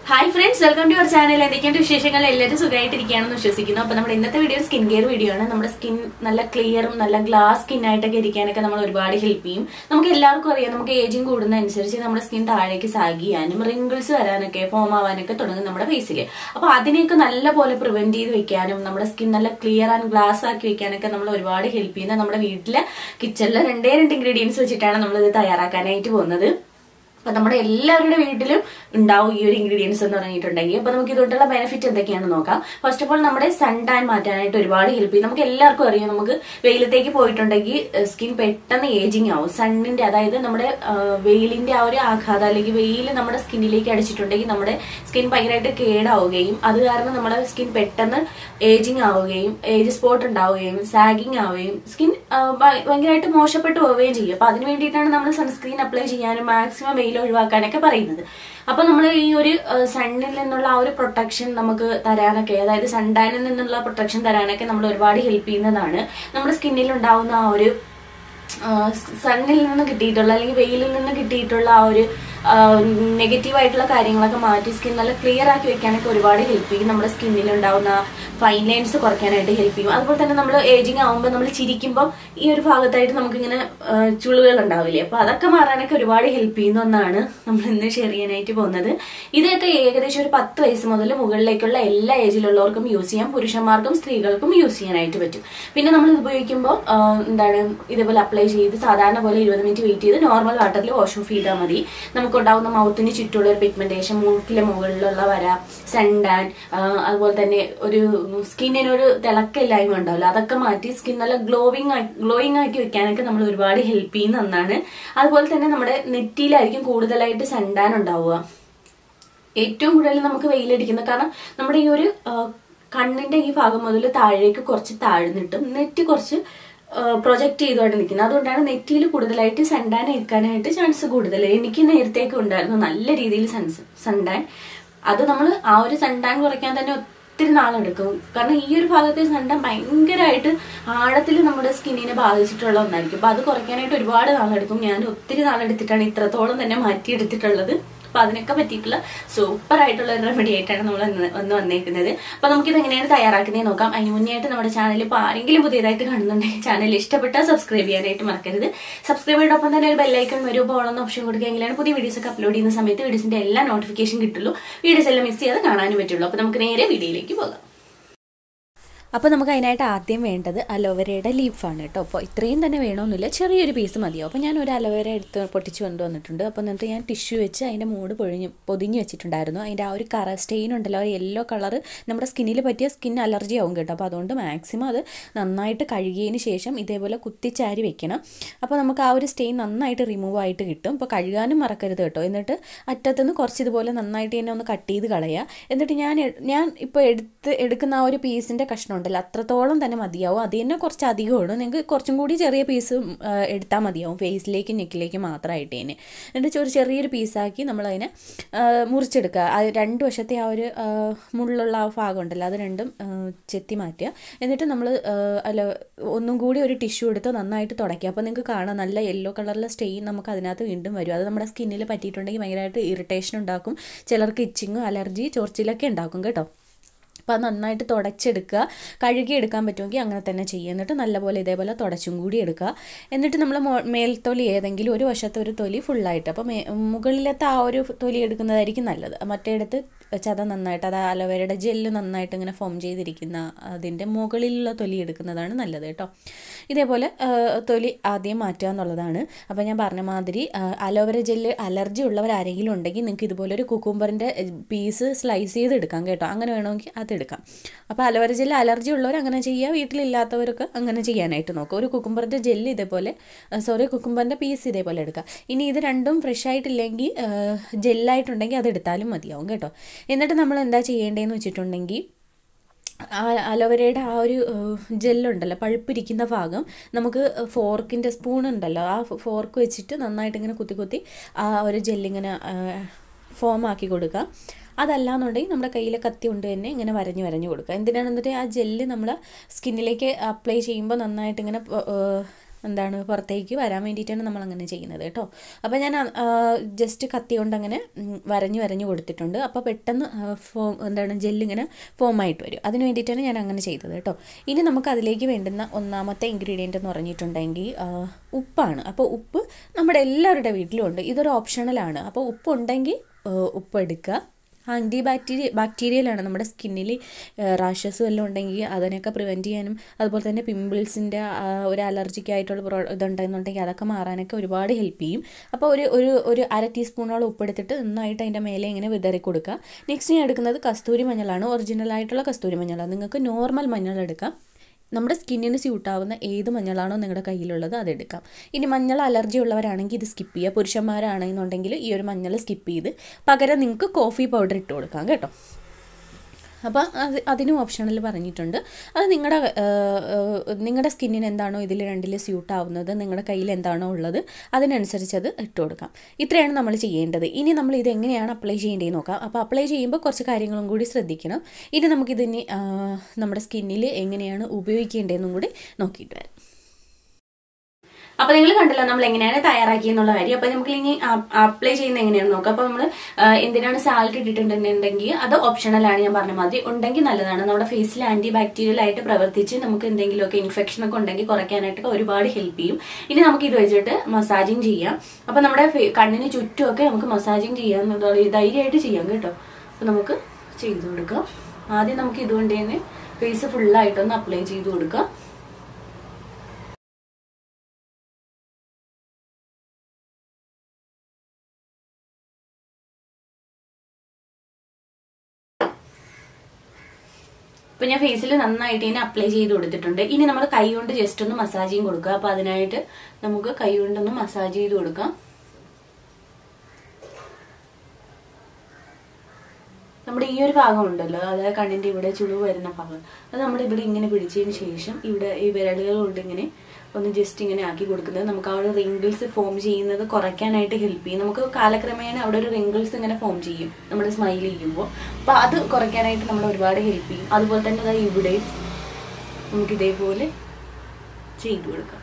hi friends welcome to your channel എന്തൊക്കെയാണ് വിശേഷങ്ങൾ എല്ലാവരും സുഖമായിട്ടിരിക്കുകയാണെന്ന് വിശ്വസിക്കുന്നു അപ്പൊ നമ്മുടെ ഇന്നത്തെ വീഡിയോ സ്കിൻ കെയർ വീഡിയോ ആണ് നമ്മുടെ സ്കിൻ നല്ല ക്ലിയറും നല്ല ഗ്ലാസ് സ്കിൻ ആയിട്ടൊക്കെ ഇരിക്കാനൊക്കെ നമ്മൾ ഒരുപാട് ഹെൽപ്പ് ചെയ്യും നമുക്ക് എല്ലാവർക്കും അറിയാം നമുക്ക് ഏജിങ് കൂടുന്നതനുസരിച്ച് നമ്മുടെ സ്കിൻ താഴേക്ക് സാഗ് ചെയ്യാനും റിങ്കിൾസ് വരാനൊക്കെ ഫോം ആവാനൊക്കെ തുടങ്ങും നമ്മുടെ ഫേസിൽ അപ്പൊ അതിനെയൊക്കെ നല്ല പോലെ പ്രിവെന്റ് ചെയ്ത് വെക്കാനും നമ്മുടെ സ്കിൻ നല്ല ക്ലിയർ ആൻഡ് ഗ്ലാസ് ആക്കി വെക്കാനൊക്കെ നമ്മൾ ഒരുപാട് ഹെൽപ്പ് ചെയ്യുന്ന നമ്മുടെ വീട്ടിലെ കിച്ചണിലെ രണ്ടേ രണ്ട് ഇൻഗ്രീഡിയൻസ് വെച്ചിട്ടാണ് നമ്മൾ ഇത് തയ്യാറാക്കാനായിട്ട് പോകുന്നത് അപ്പൊ നമ്മുടെ എല്ലാവരുടെ വീട്ടിലും ഉണ്ടാവും ഈ ഒരു ഇൻഗ്രീഡിയൻസ് എന്ന് പറഞ്ഞിട്ടുണ്ടെങ്കിൽ അപ്പൊ നമുക്ക് ഇതുകൊണ്ടുള്ള ബെനിഫിറ്റ് എന്തൊക്കെയാണെന്ന് നോക്കാം ഫസ്റ്റ് ഓഫ് ഓൾ നമ്മുടെ സൺ ടാൻ മാറ്റാനായിട്ട് ഒരുപാട് ഹെൽപ്പ് ചെയ്യും നമുക്ക് എല്ലാവർക്കും അറിയാം നമുക്ക് വെയിലത്തേക്ക് പോയിട്ടുണ്ടെങ്കിൽ സ്കിൻ പെട്ടെന്ന് ഏജിങ് ആവും സണ്ണിന്റെ അതായത് നമ്മുടെ ആ, വെയിലിന്റെ ആ ഒരു ആഘാതം അല്ലെങ്കിൽ വെയിൽ നമ്മുടെ സ്കിന്നിലേക്ക് അടിച്ചിട്ടുണ്ടെങ്കിൽ നമ്മുടെ സ്കിൻ ഭയങ്കരമായിട്ട് കേടാവുകയും അത് കാരണം നമ്മുടെ സ്കിൻ പെട്ടെന്ന് ഏജിങ് ആവുകയും ഏജ് സ്പോട്ട് ഉണ്ടാവുകയും സാഗിങ് ആവുകയും സ്കിൻ ഭയങ്കരമായിട്ട് മോശപ്പെട്ടു പോവുകയും ചെയ്യും അപ്പൊ അതിന് വേണ്ടിയിട്ടാണ് നമ്മൾ സൺസ്ക്രീൻ അപ്ലൈ ചെയ്യാനും മാക്സിമം വെയിൽ ഒഴിവാക്കാനൊക്കെ പറയുന്നത് അപ്പൊ നമ്മൾ ഈ ഒരു സണ്ണിൽ നിന്നുള്ള ആ ഒരു പ്രൊട്ടക്ഷൻ നമുക്ക് തരാനൊക്കെ അതായത് സൺടാനിൽ നിന്നുള്ള പ്രൊട്ടക്ഷൻ തരാനൊക്കെ നമ്മൾ ഒരുപാട് ഹെൽപ്പ് ചെയ്യുന്നതാണ് നമ്മുടെ സ്കിന്നിൽ ഉണ്ടാവുന്ന ആ ഒരു സണ്ണിൽ നിന്ന് കിട്ടിയിട്ടുള്ള അല്ലെങ്കിൽ വെയിലിൽ നിന്ന് കിട്ടിയിട്ടുള്ള ആ ഒരു നെഗറ്റീവ് ആയിട്ടുള്ള കാര്യങ്ങളൊക്കെ മാറ്റി സ്കിൻ നല്ല ക്ലിയർ ആക്കി വെക്കാനൊക്കെ ഒരുപാട് ഹെൽപ്പ് ചെയ്യും നമ്മുടെ സ്കിന്നിൽ ഉണ്ടാവുന്ന ഫൈൻ ലൈൻസ് കുറയ്ക്കാനായിട്ട് ഹെൽപ്പ് ചെയ്യും അതുപോലെ തന്നെ നമ്മൾ ഏജിങ് ആകുമ്പോൾ നമ്മൾ ചിരിക്കുമ്പോൾ ഈ ഒരു ഭാഗത്തായിട്ട് നമുക്കിങ്ങനെ ആ, ചുളിവുകൾ ഉണ്ടാവില്ലേ അപ്പൊ അതൊക്കെ മാറാനൊക്കെ ഒരുപാട് ഹെൽപ്പ് ചെയ്യുന്ന ഒന്നാണ് നമ്മൾ ഇന്ന് ഷെയർ ചെയ്യാനായിട്ട് പോകുന്നത് ഇതൊക്കെ ഏകദേശം ഒരു പത്ത് വയസ്സ് മുതൽ മുകളിലേക്കുള്ള എല്ലാ ഏജിലുള്ളവർക്കും യൂസ് ചെയ്യാം പുരുഷന്മാർക്കും സ്ത്രീകൾക്കും യൂസ് ചെയ്യാനായിട്ട് പറ്റും പിന്നെ നമ്മൾ ഇത് ഉപയോഗിക്കുമ്പോൾ ആ, എന്താണ് ഇതേപോലെ അപ്ലൈ ചെയ്ത് സാധാരണ പോലെ ഇരുപത് മിനിറ്റ് വെയിറ്റ് ചെയ്ത് നോർമൽ വാട്ടറിൽ വാഷ് ഓഫ് ചെയ്താൽ മതി നമുക്കുണ്ടാവുന്ന മൗത്തിന് ചുറ്റുമുള്ള ഒരു പിഗ്മെന്റേഷൻ മൂക്കിലെ മുകളിലുള്ള വര സൺഡാൻ അതുപോലെ തന്നെ ഒരു സ്കിന്നിനൊരു തിളക്കമില്ലായ്മ ഉണ്ടാവില്ല അതൊക്കെ മാറ്റി സ്കിൻ നല്ല ഗ്ലോവിങ് ഗ്ലോയിങ് ആക്കി വെക്കാനൊക്കെ നമ്മൾ ഒരുപാട് ഹെൽപ്പ് ചെയ്യുന്ന ഒന്നാണ് അതുപോലെ തന്നെ നമ്മുടെ നെറ്റിയിലായിരിക്കും കൂടുതലായിട്ട് സൺഡാൻ ഉണ്ടാവുക ഏറ്റവും കൂടുതൽ നമുക്ക് വെയിലടിക്കുന്ന കാരണം നമ്മുടെ ഈ ഒരു ആ, കണ്ണിന്റെ ഈ ഭാഗം മുതൽ താഴേക്ക് കുറച്ച് താഴ്ന്നിട്ടും നെറ്റ് കുറച്ച് പ്രൊജക്ട് ചെയ്തുകൊണ്ട് നിൽക്കുന്നത് അതുകൊണ്ടാണ് നെറ്റിയിൽ കൂടുതലായിട്ട് സൺഡാൻ ഏൽക്കാനായിട്ട് ചാൻസ് കൂടുതൽ എനിക്ക് നേരത്തേക്ക് ഉണ്ടായിരുന്നു നല്ല രീതിയിൽ സൺസ് സൺഡാൻ അത് നമ്മൾ ആ ഒരു സൺഡാൻ കുറയ്ക്കാൻ തന്നെ ഒത്തിരി നാളെടുക്കും കാരണം ഈ ഒരു ഭാഗത്തെ സൺഡാൻ ഭയങ്കരമായിട്ട് ആഴത്തിൽ നമ്മുടെ സ്കിന്നിനെ ബാധിച്ചിട്ടുള്ള ഒന്നായിരിക്കും അപ്പൊ അത് കുറയ്ക്കാനായിട്ട് ഒരുപാട് നാളെടുക്കും ഞാൻ ഒത്തിരി നാളെടുത്തിട്ടാണ് ഇത്രത്തോളം തന്നെ മാറ്റിയെടുത്തിട്ടുള്ളത് അപ്പൊ അതിനൊക്കെ പറ്റിയിട്ടുള്ള സൂപ്പർ ആയിട്ടുള്ള ഒരു റെമഡി ആയിട്ടാണ് നമ്മൾ ഇന്ന് വന്ന് വന്നേക്കുന്നത് അപ്പൊ നമുക്കിത് എങ്ങനെയാണ് തയ്യാറാക്കുന്നത് നോക്കാം അതിന് മുന്നേ ആയിട്ട് നമ്മുടെ ചാനൽ ഇപ്പോൾ ആരെങ്കിലും പുതിയതായിട്ട് കാണുന്നുണ്ടെങ്കിൽ ചാനൽ ഇഷ്ടപ്പെട്ടാൽ സബ്സ്ക്രൈബ് ചെയ്യാനായിട്ട് മറക്കരുത് സബ്സ്ക്രൈബിനോടൊപ്പം തന്നെ ഒരു ബെല്ലൈക്കൺ വരും പോകണമെന്ന് ഓപ്ഷൻ കൊടുക്കുകയെങ്കിലാണ് പുതിയ വീഡിയോസ് ഒക്കെ അപ്ലോഡ് ചെയ്യുന്ന സമയത്ത് വീഡിയോസിന്റെ എല്ലാ നോട്ടിഫിക്കേഷൻ കിട്ടുള്ളൂ വീഡിയോസ് എല്ലാം മിസ് ചെയ്യാതെ കാണാനും പറ്റുള്ളൂ അപ്പൊ നമുക്ക് നേരെ വീഡിയോയിലേക്ക് പോകാം അപ്പോൾ നമുക്ക് അതിനായിട്ട് ആദ്യം വേണ്ടത് അലോവേരയുടെ ലീഫാണ് കേട്ടോ അപ്പോൾ ഇത്രയും തന്നെ വേണമെന്നില്ല ചെറിയൊരു പീസ് മതിയോ അപ്പോൾ ഞാൻ ഒരു അലോവേര എടുത്ത് പൊട്ടിച്ച് കൊണ്ട് വന്നിട്ടുണ്ട് അപ്പോൾ എന്നിട്ട് ഞാൻ ടിഷ്യൂ വെച്ച് അതിൻ്റെ മൂട് പൊഴിഞ്ഞ് പൊതിഞ്ഞ് വെച്ചിട്ടുണ്ടായിരുന്നു അതിൻ്റെ ആ ഒരു കറ സ്റ്റെയിൻ ഉണ്ടല്ലോ ആ യെല്ലോ കളറ് നമ്മുടെ സ്കിന്നിൽ പറ്റിയ സ്കിൻ അലർജി ആവും കേട്ടോ അപ്പോൾ അതുകൊണ്ട് മാക്സിമം അത് നന്നായിട്ട് കഴുകിയതിന് ശേഷം ഇതേപോലെ കുത്തിച്ചാരി വെക്കണം അപ്പോൾ നമുക്ക് ആ ഒരു സ്റ്റെയിൻ നന്നായിട്ട് റിമൂവ് ആയിട്ട് കിട്ടും അപ്പോൾ കഴുകാനും മറക്കരുത് കേട്ടോ എന്നിട്ട് അറ്റത്തുനിന്ന് കുറച്ച് ഇതുപോലെ നന്നായിട്ട് തന്നെ ഒന്ന് കട്ട് ചെയ്ത് കളയുക എന്നിട്ട് ഞാൻ എ- ഞാൻ ഇപ്പോൾ എടുത്ത് എടുക്കുന്ന ആ ഒരു പീസിൻ്റെ കഷ്ണം ഉണ്ടല്ലോ അത്രത്തോളം തന്നെ മതിയാവും അത് തന്നെ കുറച്ച് അധികമാണ് നിങ്ങൾക്ക് കുറച്ചും കൂടി ചെറിയ പീസ് എടുത്താൽ മതിയാവും ഫേസിലേക്ക് നെക്കിലേക്ക് മാത്രമായിട്ട് തന്നെ എന്നിട്ട് ഒരു ചെറിയൊരു പീസാക്കി നമ്മളതിനെ ആ, മുറിച്ചെടുക്കുക അത് രണ്ട് വശത്തെ ആ ഒരു ആ, മുള്ളുള്ള ആ ഭാഗം ഉണ്ടല്ലോ അത് രണ്ടും ആ, ചെത്തി മാറ്റുക എന്നിട്ട് നമ്മൾ അല്ല ഒന്നും കൂടി ഒരു ടിഷ്യൂ എടുത്ത് നന്നായിട്ട് തുടയ്ക്കുക അപ്പോൾ നിങ്ങൾക്ക് കാണാം നല്ല യെല്ലോ കളറിലെ സ്റ്റെയിൻ നമുക്ക് അതിനകത്ത് വീണ്ടും വരും അത് നമ്മുടെ സ്കിന്നിൽ പറ്റിയിട്ടുണ്ടെങ്കിൽ ഭയങ്കരമായിട്ട് ഇറിറ്റേഷൻ ഉണ്ടാക്കും ചിലർക്ക് ഇച്ചിങ്ങും അലർജി ചൊറിച്ചിലൊക്കെ ഉണ്ടാക്കും കേട്ടോ അപ്പോൾ അത് നന്നായിട്ട് തുടച്ചെടുക്കുക കഴുകി എടുക്കാൻ പറ്റുമെങ്കിൽ അങ്ങനെ തന്നെ ചെയ്യുക എന്നിട്ട് നല്ലപോലെ ഇതേപോലെ തുടച്ചും കൂടി എടുക്കുക എന്നിട്ട് നമ്മൾ മേൽത്തൊലി ഏതെങ്കിലും ഒരു വശത്തെ ഒരു തൊലി ഫുള്ളായിട്ട് അപ്പോൾ മേ മുകളിലത്തെ ആ ഒരു തൊലി എടുക്കുന്നതായിരിക്കും നല്ലത് മറ്റേടത്ത് ചത നന്നായിട്ട് അത് അലോവേരയുടെ ജെല്ല് നന്നായിട്ട് ഇങ്ങനെ ഫോം ചെയ്തിരിക്കുന്ന അതിൻ്റെ മുകളിലുള്ള തൊലി എടുക്കുന്നതാണ് നല്ലത് കേട്ടോ ഇതേപോലെ ആ, തൊലി ആദ്യം മാറ്റുക എന്നുള്ളതാണ് അപ്പോൾ ഞാൻ പറഞ്ഞ മാതിരി ആ, അലോവേര ജെല്ല് അലർജി ഉള്ളവർ ആരെങ്കിലും ഉണ്ടെങ്കിൽ നിങ്ങൾക്ക് ഇതുപോലെ ഒരു കുക്കുംബറിൻ്റെ പീസ് സ്ലൈസ് ചെയ്ത് എടുക്കാം കേട്ടോ അങ്ങനെ വേണമെങ്കിൽ അതെടുക്കാം അപ്പോൾ അലോവേര ജെല്ല് അലർജി ഉള്ളവർ അങ്ങനെ ചെയ്യുക വീട്ടിലില്ലാത്തവരൊക്കെ അങ്ങനെ ചെയ്യാനായിട്ട് നോക്കുക ഒരു കുക്കുംബറിൻ്റെ ജെല്ല് ഇതേപോലെ സോറി കുക്കുംബറിൻ്റെ പീസ് ഇതേപോലെ എടുക്കുക ഇനി ഇത് രണ്ടും ഫ്രഷ് ആയിട്ടില്ലെങ്കിൽ ജെല്ലായിട്ടുണ്ടെങ്കിൽ അത് എടുത്താലും മതിയാവും കേട്ടോ എന്നിട്ട് നമ്മൾ എന്താ ചെയ്യേണ്ടതെന്ന് വെച്ചിട്ടുണ്ടെങ്കിൽ ആ അലോവേരയുടെ ആ ഒരു ജെല്ലുണ്ടല്ലോ പഴുപ്പിരിക്കുന്ന ഭാഗം നമുക്ക് ഫോർക്കിൻ്റെ സ്പൂൺ ഉണ്ടല്ലോ ആ ഫോർക്ക് വെച്ചിട്ട് നന്നായിട്ട് ഇങ്ങനെ കുത്തി കുത്തി ആ ഒരു ജെല്ലിങ്ങനെ ഫോം ആക്കി കൊടുക്കുക അതല്ലാന്നുണ്ടെങ്കിൽ നമ്മുടെ കയ്യിലെ കത്തി കൊണ്ട് തന്നെ ഇങ്ങനെ വരഞ്ഞ് വരഞ്ഞ് കൊടുക്കുക എന്തിനാണെന്നിട്ട് ആ ജെല്ല് നമ്മൾ സ്കിന്നിലേക്ക് അപ്ലൈ ചെയ്യുമ്പോൾ നന്നായിട്ട് ഇങ്ങനെ എന്താണ് പുറത്തേക്ക് വരാൻ വേണ്ടിയിട്ടാണ് നമ്മൾ അങ്ങനെ ചെയ്യുന്നത് കേട്ടോ അപ്പോൾ ഞാൻ ജസ്റ്റ് കത്തി കൊണ്ട് അങ്ങനെ ഉം, വരഞ്ഞ് വരഞ്ഞ് കൊടുത്തിട്ടുണ്ട് അപ്പോൾ പെട്ടെന്ന് ഫോം എന്താണ് ജെല്ലിങ്ങനെ ഫോമായിട്ട് വരും അതിന് വേണ്ടിയിട്ടാണ് ഞാൻ അങ്ങനെ ചെയ്തത് കേട്ടോ ഇനി നമുക്ക് അതിലേക്ക് വേണ്ടുന്ന ഒന്നാമത്തെ ഇൻഗ്രീഡിയൻ്റ് എന്ന് പറഞ്ഞിട്ടുണ്ടെങ്കിൽ ആ, ഉപ്പാണ് അപ്പോൾ ഉപ്പ് നമ്മുടെ എല്ലാവരുടെ വീട്ടിലും ഉണ്ട് ഇതൊരു ഓപ്ഷണലാണ് അപ്പോൾ ഉപ്പ് ഉണ്ടെങ്കിൽ ആ, ഉപ്പ് എടുക്കുക ആൻറ്റി ബാക്ടീരിയ ബാക്ടീരിയലാണ് നമ്മുടെ സ്കിന്നിൽ റാഷസും എല്ലാം ഉണ്ടെങ്കിൽ അതിനൊക്കെ പ്രിവെൻറ്റ് ചെയ്യാനും അതുപോലെ തന്നെ പിമ്പിൾസിൻ്റെ ഒരു അലർജിക്ക് ആയിട്ടുള്ള പ്രോ ഇതുണ്ടെന്നുണ്ടെങ്കിൽ അതൊക്കെ മാറാനൊക്കെ ഒരുപാട് ഹെൽപ്പ് ചെയ്യും അപ്പോൾ ഒരു ഒരു ഒരു അര ടീസ്പൂണോളം ഉപ്പെടുത്തിട്ട് നന്നായിട്ട് അതിൻ്റെ മേലെ ഇങ്ങനെ വിതറി കൊടുക്കുക നെക്സ്റ്റ് ഞാൻ എടുക്കുന്നത് കസ്തൂരി മഞ്ഞളാണ് ഒറിജിനൽ ആയിട്ടുള്ള കസ്തൂരി മഞ്ഞളാണ് നിങ്ങൾക്ക് നോർമൽ മഞ്ഞൾ എടുക്കാം നമ്മുടെ സ്കിന്നിന് സ്യൂട്ടാവുന്ന ഏത് മഞ്ഞളാണോ നിങ്ങളുടെ കയ്യിലുള്ളത് അതെടുക്കാം ഇനി മഞ്ഞൾ അലർജി ഉള്ളവരാണെങ്കിൽ ഇത് സ്കിപ്പ് ചെയ്യുക പുരുഷന്മാരാണെന്നുണ്ടെങ്കിൽ ഈ ഒരു മഞ്ഞൾ സ്കിപ്പ് ചെയ്ത് പകരം നിങ്ങൾക്ക് കോഫി പൗഡർ ഇട്ട് കൊടുക്കാം കേട്ടോ അപ്പോൾ അത് അതിനും ഓപ്ഷനിൽ പറഞ്ഞിട്ടുണ്ട് അത് നിങ്ങളുടെ നിങ്ങളുടെ സ്കിന്നിന് എന്താണോ ഇതിൽ രണ്ടിൽ സ്യൂട്ട് ആവുന്നത് നിങ്ങളുടെ കയ്യിൽ എന്താണോ ഉള്ളത് അതിനനുസരിച്ച് അത് ഇട്ട് കൊടുക്കാം ഇത്രയാണ് നമ്മൾ ചെയ്യേണ്ടത് ഇനി നമ്മൾ ഇത് എങ്ങനെയാണ് അപ്ലൈ ചെയ്യേണ്ടതെന്ന് നോക്കാം അപ്പോൾ അപ്ലൈ ചെയ്യുമ്പോൾ കുറച്ച് കാര്യങ്ങളും കൂടി ശ്രദ്ധിക്കണം ഇനി നമുക്കിതിന് ആ, നമ്മുടെ സ്കിന്നിൽ എങ്ങനെയാണ് ഉപയോഗിക്കേണ്ടതെന്നും കൂടി നോക്കിയിട്ട് വരാം അപ്പൊ നിങ്ങൾ കണ്ടല്ലോ നമ്മൾ എങ്ങനെയാണ് തയ്യാറാക്കി എന്നുള്ള കാര്യം അപ്പൊ നമുക്ക് ഇനി അപ്ലൈ ചെയ്യുന്ന എങ്ങനെയാണെന്ന് നോക്കാം അപ്പൊ നമ്മൾ എന്തിനാണ് സാൾട്ട് ഇട്ടിട്ടുണ്ടെന്നുണ്ടെങ്കിൽ അത് ഓപ്ഷണൽ ആണ് ഞാൻ പറഞ്ഞ മാതിരി ഉണ്ടെങ്കിൽ നല്ലതാണ് നമ്മുടെ ഫേസിൽ ആന്റി ബാക്ടീരിയൽ ആയിട്ട് പ്രവർത്തിച്ച് നമുക്ക് എന്തെങ്കിലുമൊക്കെ ഇൻഫെക്ഷൻ ഒക്കെ ഉണ്ടെങ്കിൽ കുറയ്ക്കാനായിട്ടൊക്കെ ഒരുപാട് ഹെൽപ്പ് ചെയ്യും ഇനി നമുക്ക് ഇത് വെച്ചിട്ട് മസാജിങ് ചെയ്യാം അപ്പൊ നമ്മുടെ ഫേ- കണ്ണിന് ചുറ്റുമൊക്കെ നമുക്ക് മസാജിങ് ചെയ്യാൻ ധൈര്യമായിട്ട് ചെയ്യാം കേട്ടോ അപ്പൊ നമുക്ക് ചെയ്തു കൊടുക്കാം ആദ്യം നമുക്ക് ഇതുകൊണ്ട് തന്നെ ഫേസ് ഫുള്ളായിട്ടൊന്ന് അപ്ലൈ ചെയ്ത് കൊടുക്കാം ഇപ്പൊ ഞാൻ ഫേസിൽ നന്നായിട്ട് ഇതിനെ അപ്ലൈ ചെയ്ത് കൊടുത്തിട്ടുണ്ട് ഇനി നമ്മൾ കൈ കൊണ്ട് ജസ്റ്റ് ഒന്ന് മസാജിങ് കൊടുക്കുക അപ്പൊ അതിനായിട്ട് നമുക്ക് കൈ കൊണ്ടൊന്ന് മസാജ് ചെയ്ത് കൊടുക്കാം നമ്മുടെ ഈ ഒരു ഭാഗം ഉണ്ടല്ലോ അതായത് കണ്ണിന്റെ ഇവിടെ ചുളിവ് വരുന്ന ഭാഗം അത് നമ്മൾ ഇവിടെ ഇങ്ങനെ പിടിച്ചതിന് ശേഷം ഇവിടെ ഈ വിരലുകൾ കൊണ്ട് ഇങ്ങനെ ഒന്ന് ജസ്റ്റ് ഇങ്ങനെ ആക്കി കൊടുക്കുന്നത് നമുക്ക് ആ ഒരു റിങ്കിൾസ് ഫോം ചെയ്യുന്നത് കുറയ്ക്കാനായിട്ട് ഹെൽപ്പ് ചെയ്യും നമുക്ക് കാലക്രമേണ അവിടെ ഒരു റിങ്കിൾസ് ഇങ്ങനെ ഫോം ചെയ്യും നമ്മൾ സ്മൈൽ ചെയ്യുമ്പോൾ അപ്പൊ അത് കുറയ്ക്കാനായിട്ട് നമ്മൾ ഒരുപാട് ഹെൽപ്പ് ചെയ്യും അതുപോലെ തന്നെ ദാ ഇവിടെ നമുക്ക് ഇതേപോലെ ചെയ്തു കൊടുക്കാം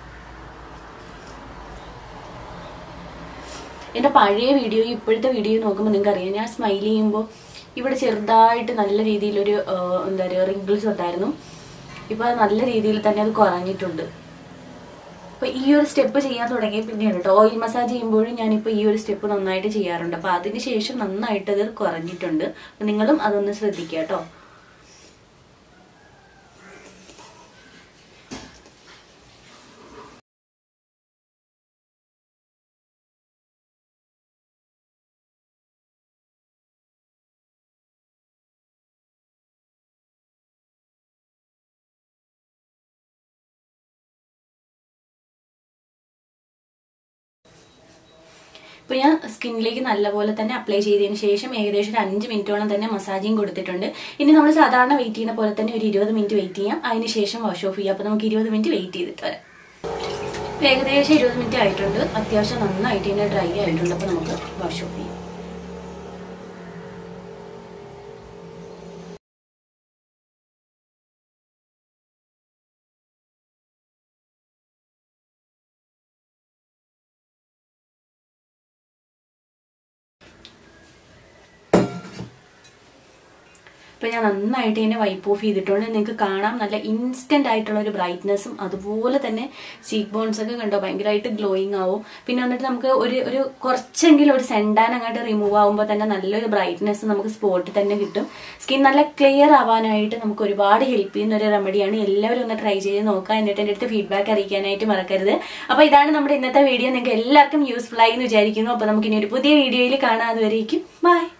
എന്റെ പഴയ വീഡിയോ ഇപ്പോഴത്തെ വീഡിയോ നോക്കുമ്പോൾ നിങ്ങൾക്ക് അറിയാം ഞാൻ സ്മൈൽ ചെയ്യുമ്പോൾ ഇവിടെ ചെറുതായിട്ട് നല്ല രീതിയിലൊരു ആ, എന്താ പറയുക റിങ്കിൾസ് ഉണ്ടായിരുന്നു ഇപ്പൊ അത് നല്ല രീതിയിൽ തന്നെ അത് കുറഞ്ഞിട്ടുണ്ട് അപ്പൊ ഈ ഒരു സ്റ്റെപ്പ് ചെയ്യാൻ തുടങ്ങിയ പിന്നെയാണ് കേട്ടോ ഓയിൽ മസാജ് ചെയ്യുമ്പോഴും ഞാനിപ്പോ ഈ ഒരു സ്റ്റെപ്പ് നന്നായിട്ട് ചെയ്യാറുണ്ട് അപ്പൊ അതിന് ശേഷം നന്നായിട്ട് അത് കുറഞ്ഞിട്ടുണ്ട് അപ്പൊ നിങ്ങളും അതൊന്ന് ശ്രദ്ധിക്കുക കേട്ടോ ഇപ്പൊ ഞാൻ സ്കിന്നിലേക്ക് നല്ലപോലെ തന്നെ അപ്ലൈ ചെയ്തതിന് ശേഷം ഏകദേശം ഒരു അഞ്ച് മിനിറ്റോളം തന്നെ മസാജിങ് കൊടുത്തിട്ടുണ്ട് ഇനി നമ്മൾ സാധാരണ വെയിറ്റ് ചെയ്യുന്ന പോലെ തന്നെ ഒരു ഇരുപത് മിനിറ്റ് വെയിറ്റ് ചെയ്യാം അതിന് ശേഷം വാഷ് ഓഫ് ചെയ്യാം അപ്പൊ നമുക്ക് ഇരുപത് മിനിറ്റ് വെയിറ്റ് ചെയ്തിട്ട് വരാം ഇപ്പൊ ഏകദേശം ഇരുപത് മിനിറ്റ് ആയിട്ടുണ്ട് അത്യാവശ്യം നന്നായിട്ട് തന്നെ ഡ്രൈ ആയിട്ടുണ്ട് അപ്പൊ നമുക്ക് വാഷ് ഓഫ് ചെയ്യാം ഇപ്പൊ ഞാൻ നന്നായിട്ട് ഇതിനെ വൈപ്പ് ഓഫ് ചെയ്തിട്ടുണ്ട് നിങ്ങൾക്ക് കാണാം നല്ല ഇൻസ്റ്റന്റ് ആയിട്ടുള്ള ഒരു ബ്രൈറ്റ്നസ്സും അതുപോലെ തന്നെ ചീക്ക് ബോൺസ് ഒക്കെ കണ്ടോ ഭയങ്കരമായിട്ട് ഗ്ലോയിങ് ആവും പിന്നെ വന്നിട്ട് നമുക്ക് ഒരു ഒരു കുറച്ചെങ്കിലും ഒരു സെൻഡാൻ അങ്ങോട്ട് റിമൂവ് ആവുമ്പോൾ തന്നെ നല്ലൊരു ബ്രൈറ്റ്നസ് നമുക്ക് സ്പോട്ടിൽ തന്നെ കിട്ടും സ്കിൻ നല്ല ക്ലിയർ ആവാനായിട്ട് നമുക്ക് ഒരുപാട് ഹെൽപ്പ് ചെയ്യുന്ന ഒരു റെമഡിയാണ് എല്ലാവരും ഒന്ന് ട്രൈ ചെയ്ത് നോക്കുക എന്നിട്ട് എൻ്റെ അടുത്ത് ഫീഡ്ബാക്ക് അറിയിക്കാനായിട്ട് മറക്കരുത് അപ്പൊ ഇതാണ് നമ്മുടെ ഇന്നത്തെ വീഡിയോ നിങ്ങൾക്ക് എല്ലാവർക്കും യൂസ്ഫുൾ ആയി എന്ന് വിചാരിക്കുന്നു അപ്പൊ നമുക്ക് ഇനി ഒരു പുതിയ വീഡിയോയിൽ കാണാം അതുവരേക്കും ബൈ